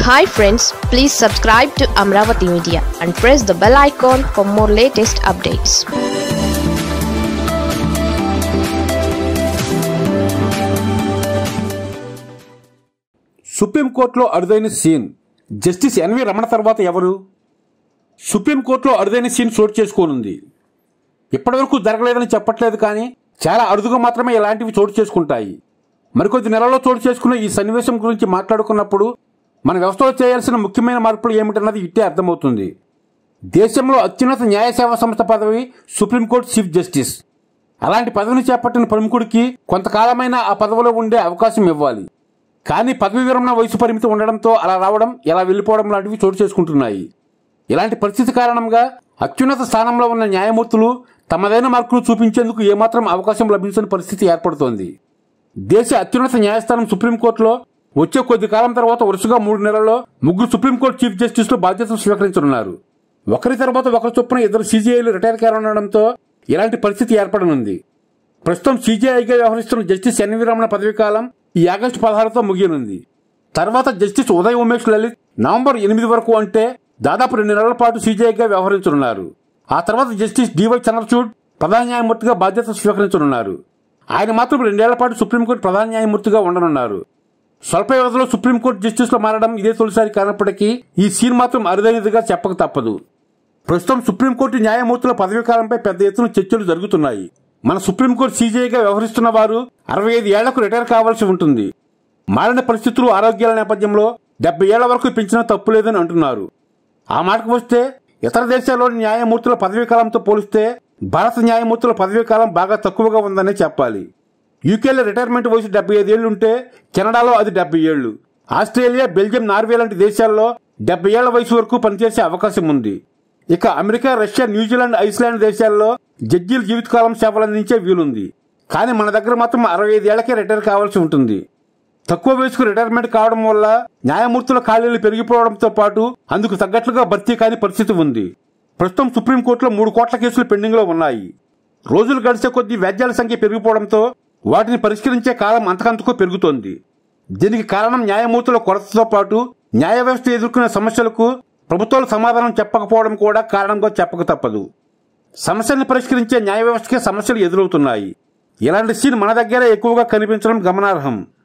hi friends please subscribe to Amaravati media and press the bell icon for more latest updates సుప్రీంకోర్టులో అరుదైన scene justice N V Ramana తర్వాత ఎవరు సుప్రీంకోర్టులో అరుదైన సీన్ చోటు చేసుకోనుంది ఇప్పటివరకు జరగలేదని చెప్పట్లేదు కానీ చాలా అరుదుగా మాత్రమే ఇలాంటివి చోటు చేసుకుంటాయి మరికొద్ది నెలలో చోటు చేసుకున్న ఈ సన్నివేశం గురించి మాట్లాడుకున్నప్పుడు మన వ్యవస్థలో చేయాల్సిన ముఖ్యమైన మార్పులు ఏమిటన్నది ఇట్టే అర్థమవుతుంది దేశంలో అత్యున్నత న్యాయ సేవా సంస్థ పదవి సుప్రీంకోర్టు చీఫ్ జస్టిస్ అలాంటి పదవిని చేపట్టిన ప్రముఖుడికి కొంతకాలమైనా ఆ పదవిలో ఉండే అవకాశం ఇవ్వాలి కానీ పదవి విరమణ వయసు పరిమితి ఉండడంతో అలా రావడం ఇలా వెళ్ళిపోవడం లాంటివి చోటు చేసుకుంటున్నాయి ఇలాంటి పరిస్థితి కారణంగా అత్యున్నత స్థానంలో ఉన్న న్యాయమూర్తులు తమదైన మార్కులు చూపించేందుకు ఏమాత్రం అవకాశం లభించని పరిస్థితి ఏర్పడుతోంది దేశ అత్యున్నత న్యాయస్థానం సుప్రీంకోర్టులో వచ్చే కొద్ది కాలం తర్వాత వరుసగా మూడు నెలల్లో ముగ్గురు సుప్రీంకోర్టు చీఫ్ జస్టిస్లు బాధ్యతలు స్వీకరించనున్నారు ఒకరి తర్వాత ఒకరి చొప్పున ఇద్దరు సీజీఐలు రిటైర్ కానుండడంతో ఇలాంటి పరిస్థితి ఏర్పడనుంది ప్రస్తుతం సీజీఐగా వ్యవహరిస్తున్న జస్టిస్ ఎన్వి రమణ పదవీ కాలం ఈ ఆగస్టు పదహారుతో ముగియనుంది తర్వాత జస్టిస్ ఉదయ్ ఉమేష్ లలిత్ నవంబర్ ఎనిమిది వరకు అంటే దాదాపు రెండు నెలల పాటు సీజీఐగా వ్యవహరించనున్నారు ఆ తర్వాత జస్టిస్ డివై చంద్రచూడ్ ప్రధాన న్యాయమూర్తిగా బాధ్యతలు స్వీకరించనున్నారు ఆయన మాత్రం రెండేళ్ల పాటు సుప్రీంకోర్టు ప్రధాన న్యాయమూర్తిగా ఉండనున్నారు స్వల్ప వ్యవధిలో సుప్రీంకోర్టు జస్టిస్లు మారడం ఇదే తొలిసారి కానప్పటికీ ఈ సీన్ మాత్రం అరుదైనదిగా చెప్పక తప్పదు ప్రస్తుతం సుప్రీంకోర్టు న్యాయమూర్తుల పదవీ కాలంపై పెద్ద ఎత్తున చర్చలు జరుగుతున్నాయి మన సుప్రీంకోర్టు సీజేఐగా వ్యవహరిస్తున్న వారు అరవై ఐదు ఏళ్లకు రిటైర్ కావాల్సి ఉంటుంది మారిన పరిస్థితులు ఆరోగ్యాల నేపథ్యంలో డెబ్బై ఏళ్ల వరకు పెంచినా తప్పు లేదని అంటున్నారు ఆ మాటకు వస్తే ఇతర దేశాల్లోని న్యాయమూర్తుల పదవీ కాలంతో పోలిస్తే భారత న్యాయమూర్తుల పదవీ కాలం బాగా తక్కువగా ఉందనే చెప్పాలి యూకేలో రిటైర్మెంట్ వయసు డెబ్బై ఐదేళ్లు ఉంటే కెనడాలో అది డెబ్బై ఏళ్లు ఆస్ట్రేలియా బెల్జియం నార్వే లాంటి దేశాల్లో డెబ్బై ఏళ్ల వయసు వరకు పనిచేసే అవకాశం ఉంది ఇక అమెరికా రష్యా న్యూజిలాండ్ ఐస్లాండ్ దేశాల్లో జడ్జీల జీవితకాలం సేవలు అందించే వీలుంది కానీ మన దగ్గర మాత్రం అరవై ఐదేళ్లకే రిటైర్ కావాల్సి ఉంటుంది తక్కువ వయసుకు రిటైర్మెంట్ కావడం వల్ల న్యాయమూర్తుల ఖాళీలు పెరిగిపోవడంతో పాటు అందుకు తగ్గట్లుగా భర్తీ కాని పరిస్థితి ఉంది ప్రస్తుతం సుప్రీంకోర్టులో మూడు కోట్ల కేసులు పెండింగ్ లో ఉన్నాయి రోజులు గడిచే కొద్దీ వ్యాజ్యాల సంఖ్య పెరిగిపోవడంతో వాటిని పరిష్కరించే కాలం అంతకంతకు పెరుగుతోంది దీనికి కారణం న్యాయమూర్తుల కొరతతో పాటు న్యాయ వ్యవస్థ ఎదుర్కొనే సమస్యలకు ప్రభుత్వాలు సమాధానం చెప్పకపోవడం కూడా కారణంగా చెప్పక తప్పదు సమస్యల్ని పరిష్కరించే న్యాయ వ్యవస్థకే సమస్యలు ఎదురవుతున్నాయి ఇలాంటి సీన్ మన దగ్గర ఎక్కువగా కనిపించడం గమనార్హం